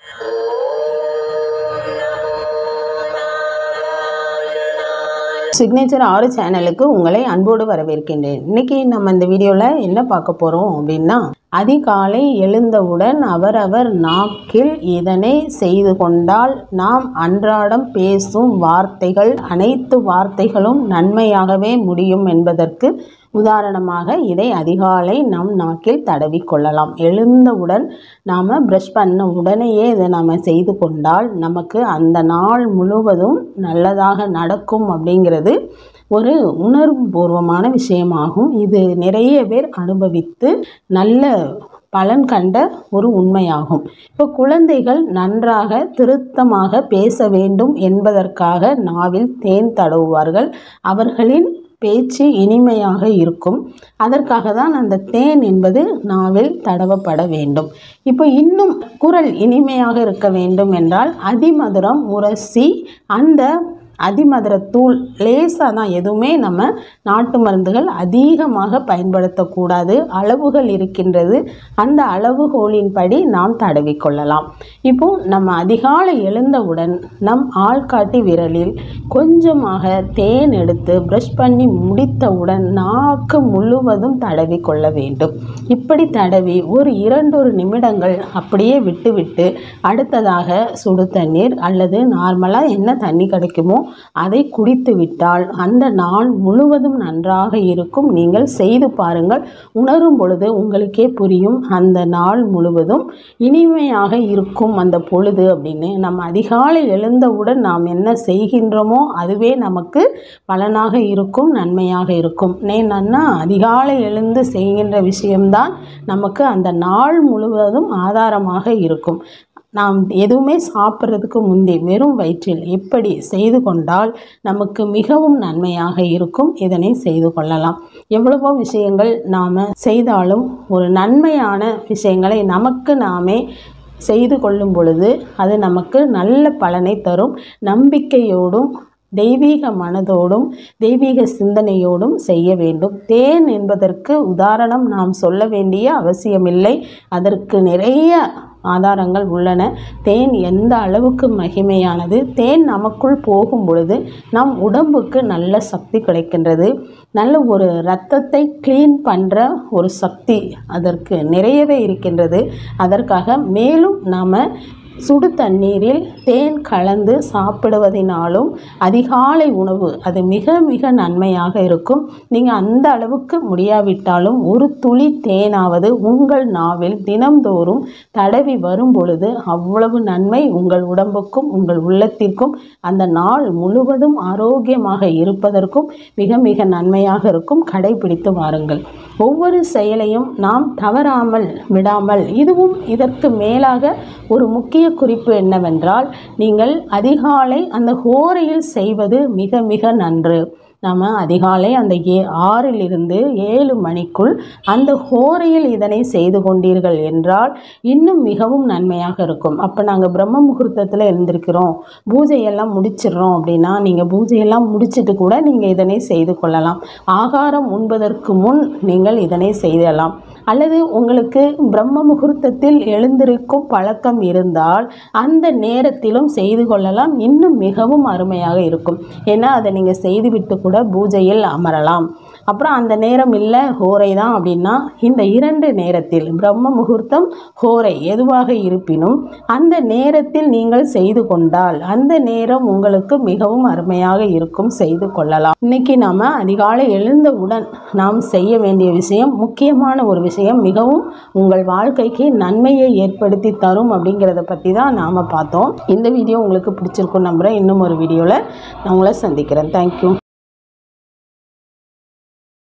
signature ஆறு சேனலுக்கு உங்களை அன்போடு வரவேற்கின்றேன் இன்னைக்கு நம்ம இந்த வீடியோவில் என்ன பார்க்க போகிறோம் அப்படின்னா அதிகாலை எழுந்தவுடன் அவரவர் நாக்கில் இதனை செய்து கொண்டால் நாம் அன்றாடம் பேசும் வார்த்தைகள் அனைத்து வார்த்தைகளும் நன்மையாகவே முடியும் என்பதற்கு உதாரணமாக இதை அதிகாலை நம் நாக்கில் தடவி கொள்ளலாம் எழுந்தவுடன் நாம் ப்ரஷ் பண்ண உடனேயே இதை நாம் செய்து கொண்டால் நமக்கு அந்த நாள் முழுவதும் நல்லதாக நடக்கும் அப்படிங்கிறது ஒரு உணர்வுபூர்வமான விஷயமாகும் இது நிறைய பேர் அனுபவித்து நல்ல பலன் கண்ட ஒரு உண்மையாகும் இப்போ குழந்தைகள் நன்றாக திருத்தமாக பேச வேண்டும் என்பதற்காக நாவில் தேன் தடவுவார்கள் அவர்களின் பேச்சு இனிமையாக இருக்கும் அதற்காக தான் அந்த தேன் என்பது நாவில் தடவப்பட வேண்டும் இப்போ இன்னும் குரல் இனிமையாக இருக்க வேண்டும் என்றால் அதிமதுரம் உரசி அந்த அதிமதுரத்தூள் லேசாக தான் எதுவுமே நம்ம நாட்டு மருந்துகள் அதிகமாக பயன்படுத்தக்கூடாது அளவுகள் இருக்கின்றது அந்த அளவுகோலின்படி நாம் தடவிக்கொள்ளலாம் இப்போ நம்ம அதிகாலை எழுந்தவுடன் நம் ஆள்காட்டி விரலில் கொஞ்சமாக தேன் எடுத்து ப்ரஷ் பண்ணி முடித்தவுடன் நாக்கு முழுவதும் தடவி கொள்ள வேண்டும் இப்படி தடவி ஒரு இரண்டொரு நிமிடங்கள் அப்படியே விட்டுவிட்டு அடுத்ததாக சுடு தண்ணீர் அல்லது நார்மலாக என்ன தண்ணி கிடைக்குமோ அதை குடித்து விட்டால் அந்த நாள் முழுவதும் நன்றாக இருக்கும் நீங்கள் செய்து பாருங்கள் உணரும் பொழுது உங்களுக்கே புரியும் அந்த நாள் முழுவதும் இனிமையாக இருக்கும் அந்த பொழுது அப்படின்னு நம்ம அதிகாலை எழுந்தவுடன் நாம் என்ன செய்கின்றோமோ அதுவே நமக்கு பலனாக இருக்கும் நன்மையாக இருக்கும் என்னன்னா அதிகாலை எழுந்து செய்கின்ற விஷயம்தான் நமக்கு அந்த நாள் முழுவதும் ஆதாரமாக இருக்கும் நாம் எதுவுமே சாப்பிட்றதுக்கு முந்தி வெறும் வயிற்றில் இப்படி செய்து கொண்டால் நமக்கு மிகவும் நன்மையாக இருக்கும் இதனை செய்து கொள்ளலாம் எவ்வளவோ விஷயங்கள் நாம் செய்தாலும் ஒரு நன்மையான விஷயங்களை நமக்கு நாமே செய்து கொள்ளும் பொழுது அது நமக்கு நல்ல பலனை தரும் நம்பிக்கையோடும் தெய்வீக மனதோடும் தெய்வீக சிந்தனையோடும் செய்ய வேண்டும் தேன் என்பதற்கு உதாரணம் நாம் சொல்ல வேண்டிய அவசியமில்லை அதற்கு நிறைய ஆதாரங்கள் உள்ளன தேன் எந்த அளவுக்கு மகிமையானது தேன் நமக்குள் போகும் பொழுது நம் உடம்புக்கு நல்ல சக்தி கிடைக்கின்றது நல்ல ஒரு இரத்தத்தை க்ளீன் பண்ணுற ஒரு சக்தி அதற்கு நிறையவே இருக்கின்றது அதற்காக மேலும் நாம் சுடு தண்ணீரில் தேன் கலந்து சாப்பிடுவதினாலும் அதிகாலை உணவு அது மிக மிக நன்மையாக இருக்கும் நீங்கள் அந்த அளவுக்கு முடியாவிட்டாலும் ஒரு துளி தேனாவது உங்கள் நாவில் தினம்தோறும் தடவி வரும் பொழுது அவ்வளவு நன்மை உங்கள் உடம்புக்கும் உங்கள் உள்ளத்திற்கும் அந்த நாள் முழுவதும் ஆரோக்கியமாக இருப்பதற்கும் மிக மிக நன்மையாக இருக்கும் கடைபிடித்து வாருங்கள் ஒவ்வொரு செயலையும் நாம் தவறாமல் விடாமல் இதுவும் இதற்கு மேலாக ஒரு முக்கிய குறிப்பு என்னவென்றால் நீங்கள் அதிகாலை அந்த ஹோரையில் செய்வது மிக மிக நன்று நாம் அதிகாலை அந்த ஏ ஆறிலிருந்து ஏழு மணிக்குள் அந்த ஹோரையில் இதனை செய்து கொண்டீர்கள் என்றால் இன்னும் மிகவும் நன்மையாக இருக்கும் அப்போ நாங்கள் பிரம்ம முகூர்த்தத்தில் எழுந்திருக்கிறோம் பூஜையெல்லாம் முடிச்சிடுறோம் அப்படின்னா நீங்கள் பூஜையெல்லாம் முடிச்சிட்டு கூட நீங்கள் இதனை செய்து கொள்ளலாம் ஆகாரம் உண்பதற்கு முன் நீங்கள் இதனை செய்தலாம் அல்லது உங்களுக்கு பிரம்ம முகூர்த்தத்தில் எழுந்திருக்கும் பழக்கம் இருந்தால் அந்த நேரத்திலும் செய்து கொள்ளலாம் இன்னும் மிகவும் அருமையாக இருக்கும் ஏன்னா அதை நீங்கள் செய்துவிட்டு கூட பூஜையில் அமரலாம் அப்புறம் அந்த நேரம் இல்லை ஹோரை தான் அப்படின்னா இந்த இரண்டு நேரத்தில் பிரம்ம முகூர்த்தம் ஹோரை எதுவாக இருப்பினும் அந்த நேரத்தில் நீங்கள் செய்து கொண்டால் அந்த நேரம் உங்களுக்கு மிகவும் அருமையாக இருக்கும் செய்து கொள்ளலாம் இன்னைக்கு நாம அதிகாலை எழுந்தவுடன் நாம் செய்ய வேண்டிய விஷயம் முக்கியமான ஒரு விஷயம் மிகவும் உங்கள் வாழ்க்கைக்கு நன்மையை ஏற்படுத்தி தரும் அப்படிங்கிறத பற்றி தான் நாம் பார்த்தோம் இந்த வீடியோ உங்களுக்கு பிடிச்சிருக்கும் நம்புகிறேன் இன்னும் ஒரு வீடியோவில் நான் உங்களை சந்திக்கிறேன் தேங்க்யூ